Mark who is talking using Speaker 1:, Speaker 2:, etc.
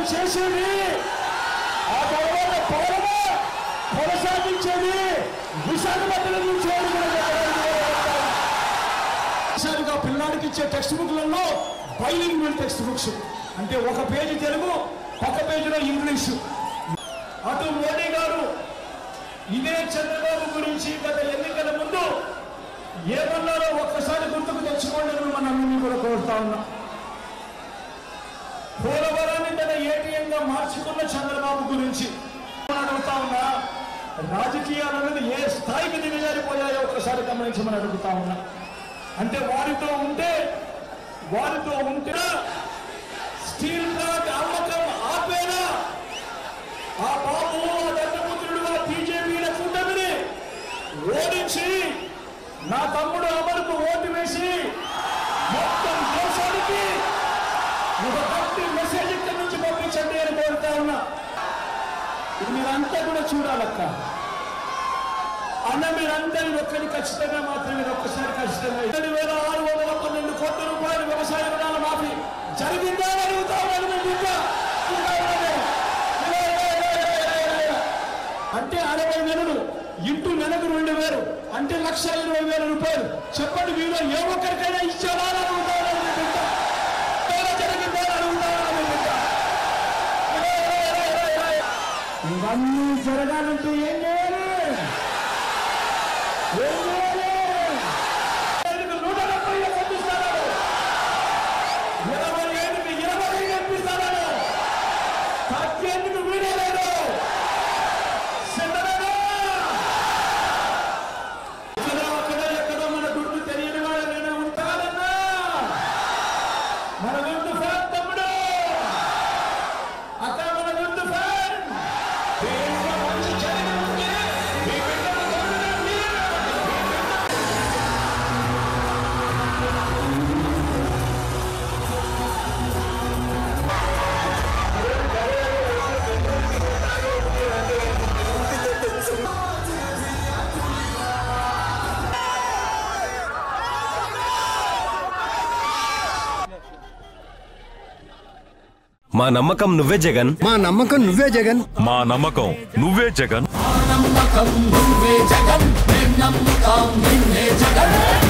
Speaker 1: చేసేది ఆ తర్వాత పాలన కొనసాగించేది విశాఖపట్నం నుంచి అని కూడా చెప్పడానికి విశాఖగా పిల్లాడికి ఇచ్చే టెక్స్ట్ బుక్లలో బైలింగ్వల్ టెక్స్ట్ బుక్స్ అంటే ఒక పేజీ తెలుగు ఒక పేజీలో ఇంగ్లీషు అటు మోడీ గారు ఇదే చంద్రబాబు గురించి గత ఎన్నికల ముందు ఏమన్నారో ఒక్కసారి గుర్తుకు తెచ్చుకోండి అని మన అందరినీ కూడా కోరుతా ఉన్నా పోలవరాన్ని తన ఏటీఎం గా మార్చుకున్న చంద్రబాబు గురించి అడుగుతా ఉన్నా రాజకీయాలు అనేది ఏ స్థాయికి దిగజారిపోయాయో ఒకసారి గమనించమని అడుగుతా ఉన్నా అంటే వారితో ఉంటే వారితో ఉంటే స్టీల్ ప్లాంట్ అమ్మకం ఆపేనా ఆ బాబు ఆ దత్తపుత్రుడుగా బీజేపీల కూటమిని ఓడించి నా తమ్ముడు అమరుకు ఓటు వేసి మొత్తం దేశానికి ఒక గట్టి మెసేజ్ ఇక్కడి నుంచి పంపించండి అని కోరుతా ఉన్నా ఇది మీరంతా కూడా చూడాలక్క అన్న మీరందరూ ఒక్కడి ఖచ్చితంగా మాత్రం మీరు ఒక్కసారి ఖచ్చితంగా ఏడు వేల ఆరు వందల పన్నెండు కోట్ల రూపాయలు వ్యవసాయ రుణాల మాఫీ జరిగిందా అని అడుగుతా ఉన్నాను మేము ఇంకా. ఇంకా ఉన్నదే. ఇలా, ఇలా, ఇలా, ఇలా, ఇలా, ఇలా. అంటే అరవై నెలలు ఇంటూ నెలకు రెండు వేలు అంటే లక్ష ఇరవై వేల రూపాయలు చెప్పండి మీలో ఏ ఒక్కరికైనా ఇచ్చారా అని అడుగుతా ఉన్నాను మేము ఇంకా. ఎలా జరిగిందా అని అడుగుతా ఉన్నాను మేము ఇంకా. ఇలా, ఇలా, ఇలా, ఇలా, ఇలా, ఇలా. ఇవన్నీ జరగాలంటే ఏం చేయాలి ఏం చేయాలి ఐదుకు నూట డెబ్బై పంపిస్తాను ఇరవై ఐదుకి ఇరవై ఐదు పంపిస్తాను తగ్గేందుకు వీడలేదు సిద్ధమేనా ఇక్కడ అక్కడ ఎక్కడో మన గుర్తు తెలియని వాడు నేను ఉంటానన్నా మన గుర్తు ఫ్యాన్ తమ్ముడు అక్క మన గుర్తు ఫ్యాన్ దేవుడు మంచి జరిగి ఉంటే మీ బిడ్డకు తోడుగా మీరు
Speaker 2: మా నమ్మకం నువ్వే జగన్
Speaker 3: మా నమ్మకం నువ్వే జగన్
Speaker 4: మా నమ్మకం నువ్వే జగన్
Speaker 5: నమ్మకం నువ్వే జగన్ మేం నమ్ముతాం నిన్నే జగన్